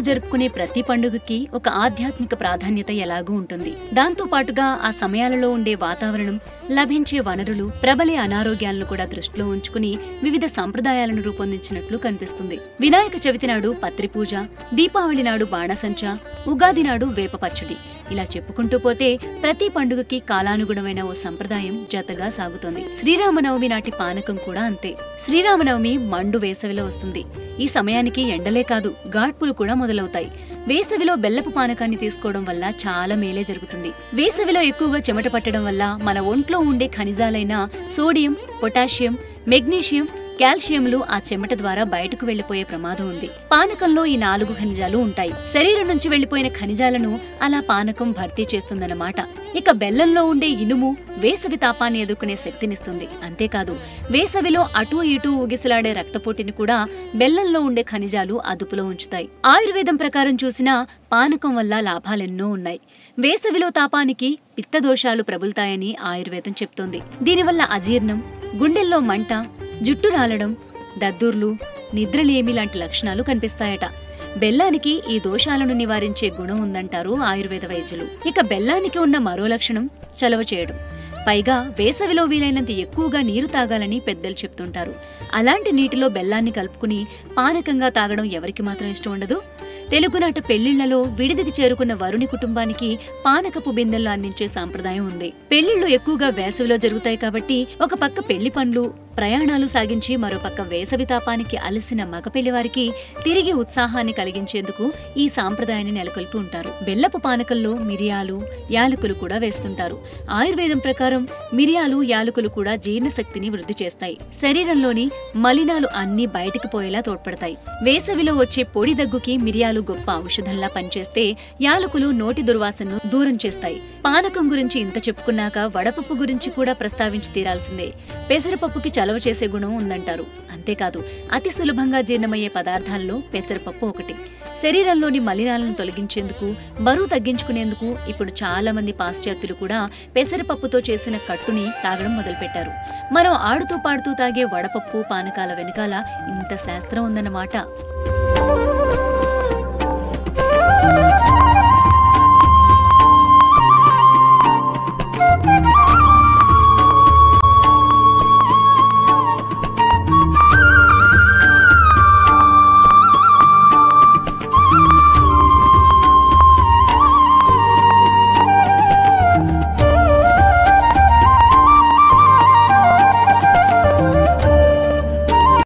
జరుపుకునే ప్రతి పండుగకి ఒక ఆధ్యాత్మిక ప్రాధాన్యత ఎలాగూ ఉంటుంది దాంతో పాటుగా ఆ సమయాలలో ఉండే వాతావరణం లభించే వనరులు ప్రబలే అనారోగ్యాలను కూడా దృష్టిలో ఉంచుకుని వివిధ సంప్రదాయాలను రూపొందించినట్లు కనిపిస్తుంది వినాయక చవితి నాడు పత్రి పూజ దీపావళి నాడు బాణసంచ ఉగాది నాడు వేప పచ్చడి ఇలా చెప్పుకుంటూ పోతే ప్రతి పండుగకి కాలానుగుణమైన ఓ సంప్రదాయం జతగా సాగుతోంది శ్రీరామనవమి నాటి పానకం కూడా అంతే శ్రీరామనవమి మండు వేసవిలో వస్తుంది ఈ సమయానికి ఎండలే కాదు గాడ్పులు కూడా మొదలవుతాయి వేసవిలో బెల్లపు పానకాన్ని తీసుకోవడం వల్ల చాలా మేలే జరుగుతుంది వేసవిలో ఎక్కువగా చెమట పట్టడం వల్ల మన ఒంట్లో ఉండే ఖనిజాలైన సోడియం పొటాషియం మెగ్నీషియం కాల్షియంలు ఆ చెమట ద్వారా బయటకు వెళ్లిపోయే ప్రమాదం ఉంది పానకంలో ఈ నాలుగు ఖనిజాలు ఉంటాయి శరీరం నుంచి వెళ్లిపోయిన ఖనిజాలను అలా పానకం భర్తీ చేస్తుందన్నమాట ఇక బెల్లంలో ఉండే ఇనుము వేసవి తాపాన్ని ఎదుర్కొనే శక్తినిస్తుంది అంతేకాదు వేసవిలో అటూ ఇటూ ఊగిసలాడే రక్తపోటిని కూడా బెల్లంలో ఉండే ఖనిజాలు అదుపులో ఉంచుతాయి ఆయుర్వేదం ప్రకారం చూసినా పానకం వల్ల లాభాలెన్నో ఉన్నాయి వేసవిలో తాపానికి పిత్తదోషాలు ప్రబుల్తాయని ఆయుర్వేదం చెప్తోంది దీనివల్ల అజీర్ణం గుండెల్లో మంట జుట్టు రాలడం దద్దుర్లు నిద్రలేమి లాంటి లక్షణాలు కనిపిస్తాయట బెల్లానికి ఈ దోషాలను నివారించే గుణం ఉందంటారు ఆయుర్వేద వైద్యులు ఇక బెల్లానికి ఉన్న మరో లక్షణం చలవ చేయడం పైగా వేసవిలో వీలైనంత ఎక్కువగా నీరు తాగాలని పెద్దలు చెప్తుంటారు అలాంటి నీటిలో బెల్లాన్ని కలుపుకుని పానకంగా తాగడం ఎవరికి మాత్రం ఇష్టం ఉండదు తెలుగునాట పెళ్లిళ్లలో విడిదికి చేరుకున్న వరుని కుటుంబానికి పానకపు బిందెల్లో అందించే సాంప్రదాయం ఉంది పెళ్లిళ్లు ఎక్కువగా వేసవిలో జరుగుతాయి కాబట్టి ఒక పక్క పెళ్లి పనులు ప్రయాణాలు సాగించి మరోపక్క వేసవి తాపానికి అలసిన మగ పెళ్లివారికి తిరిగి ఉత్సాహాన్ని కలిగించేందుకు ఈ సాంప్రదాయాన్ని నెలకొల్పి ఉంటారు బెల్లపు పానకంలో మిరియాలు యాలకులు కూడా వేస్తుంటారు ఆయుర్వేదం ప్రకారం మిరియాలు యాలకులు కూడా జీర్ణశక్తిని వృద్ధి చేస్తాయి శరీరంలోని మలినాలు అన్నీ బయటికి పోయేలా తోడ్పడతాయి వేసవిలో వచ్చే పొడి దగ్గుకి మిరియాలు గొప్ప ఔషధంలా పనిచేస్తే యాలకులు నోటి దుర్వాసనను దూరం చేస్తాయి పానకం గురించి ఇంత చెప్పుకున్నాక వడపప్పు గురించి కూడా ప్రస్తావించి తీరాల్సిందే పెసరపప్పుకి చలవ చేసే గుణం ఉందంటారు అంతేకాదు అతి సులభంగా జీర్ణమయ్యే పదార్థాల్లో పెసరపప్పు ఒకటి శరీరంలోని మలినాలను తొలగించేందుకు బరువు తగ్గించుకునేందుకు ఇప్పుడు చాలా మంది పాశ్చాత్యులు కూడా పెసరపప్పుతో చేసిన కట్టుని తాగడం మొదలుపెట్టారు మరో ఆడుతూ పాడుతూ తాగే వడపప్పు పానకాల వెనకాల ఇంత శాస్త్రం ఉందన్నమాట